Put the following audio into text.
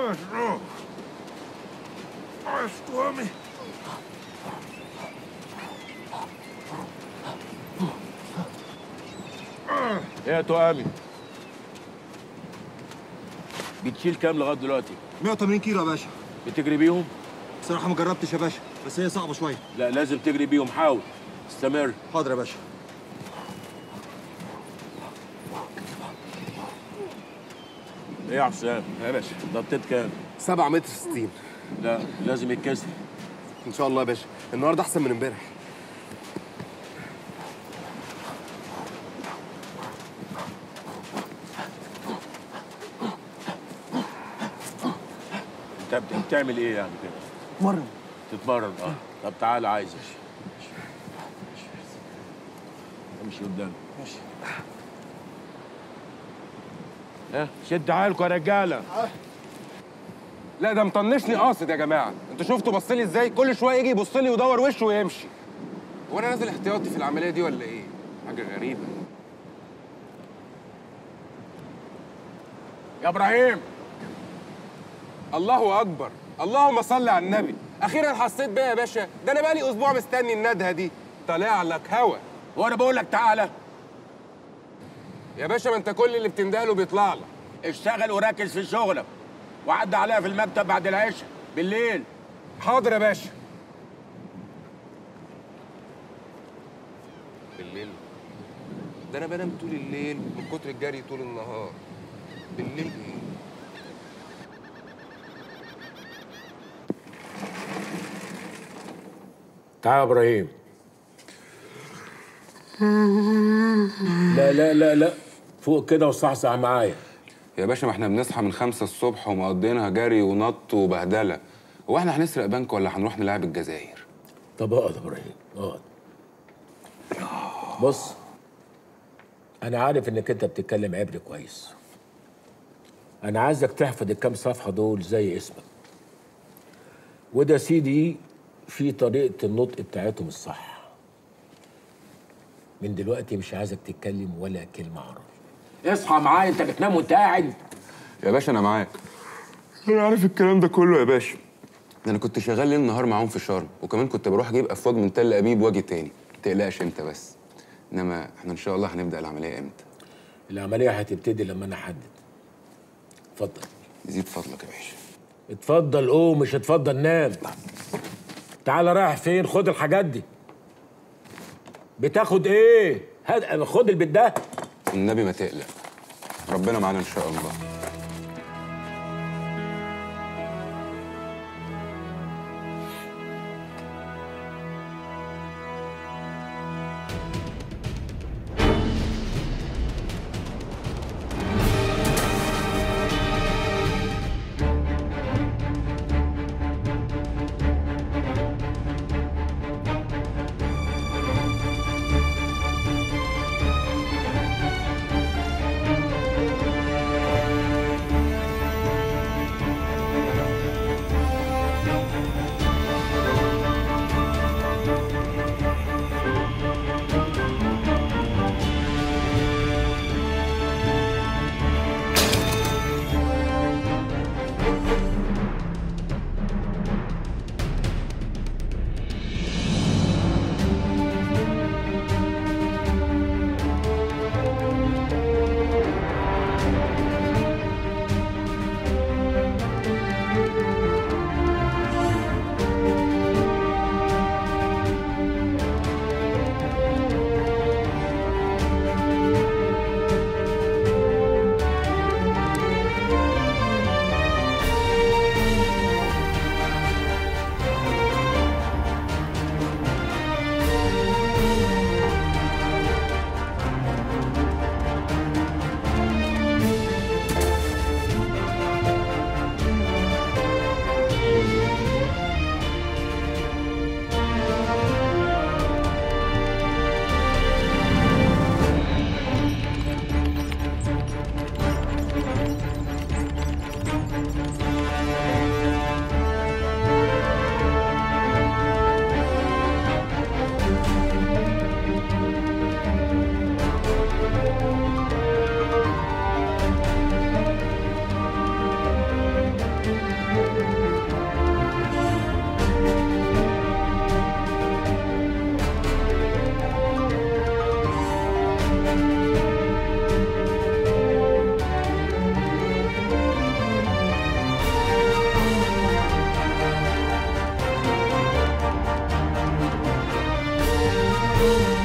no. Arrastou-me. ايه يا تؤامي بتشيل كام لغايه دلوقتي 180 كيلو يا باشا بتجري بيهم بصراحه ما جربتش يا باشا بس هي صعبه شويه لا لازم تجري بيهم حاول استمر حاضر يا باشا ايه يا حسام يا باشا نطيت كام 7 متر 60 لا لازم يتكسر ان شاء الله يا باشا النهارده احسن من امبارح انت بت- بتعمل ايه يعني كده مرة تتمرن اه طب تعالى عايزك امشي قدام ماشي ها شد حالكم يا رجاله لا ده مطنشني قاصد يا جماعه انتوا شفتوا بص لي ازاي كل شويه يجي يبص لي ويدور وشه ويمشي هو انا نازل احتياطي في العمليه دي ولا ايه حاجه غريبه يا ابراهيم الله اكبر اللهم صل على النبي اخيرا حسيت بيها يا باشا ده انا بقالي اسبوع مستني الندهه دي طالع لك هوا وانا بقول لك تعالى يا باشا ما انت كل اللي بتندهله بيطلع لك اشتغل وركز في شغلك وعدى عليها في المكتب بعد العشاء بالليل حاضر يا باشا بالليل ده انا بنام طول الليل من كتر الجري طول النهار بالليل ايه تعال يا ابراهيم لا لا لا لا فوق كده وصحصح معايا يا باشا ما احنا بنصحى من خمسة الصبح ومقضينها جري ونط وبهدلة هو احنا هنسرق بنك ولا هنروح نلعب الجزائر؟ طب اقعد يا ابراهيم اقعد بص انا عارف انك انت بتتكلم عبري كويس انا عايزك تحفظ الكام صفحه دول زي اسمك وده سيدي في طريقه النطق بتاعتهم الصح من دلوقتي مش عايزك تتكلم ولا كلمه عربي اصحى معايا انت بتنام وانت قاعد يا باشا انا معاك انا عارف الكلام ده كله يا باشا ده انا كنت شغال ليل نهار معاهم في شرم وكمان كنت بروح اجيب افواج من تل ابيب واجي تاني تقلقش انت بس انما احنا ان شاء الله هنبدا العمليه امتى العمليه هتبتدي لما انا احدد اتفضل يزيد فضلك يا باشا اتفضل قوم مش اتفضل نام تعال رايح فين خد الحاجات دي بتاخد ايه هات خد البيت ده النبي ما تقلق ربنا معانا ان شاء الله Thank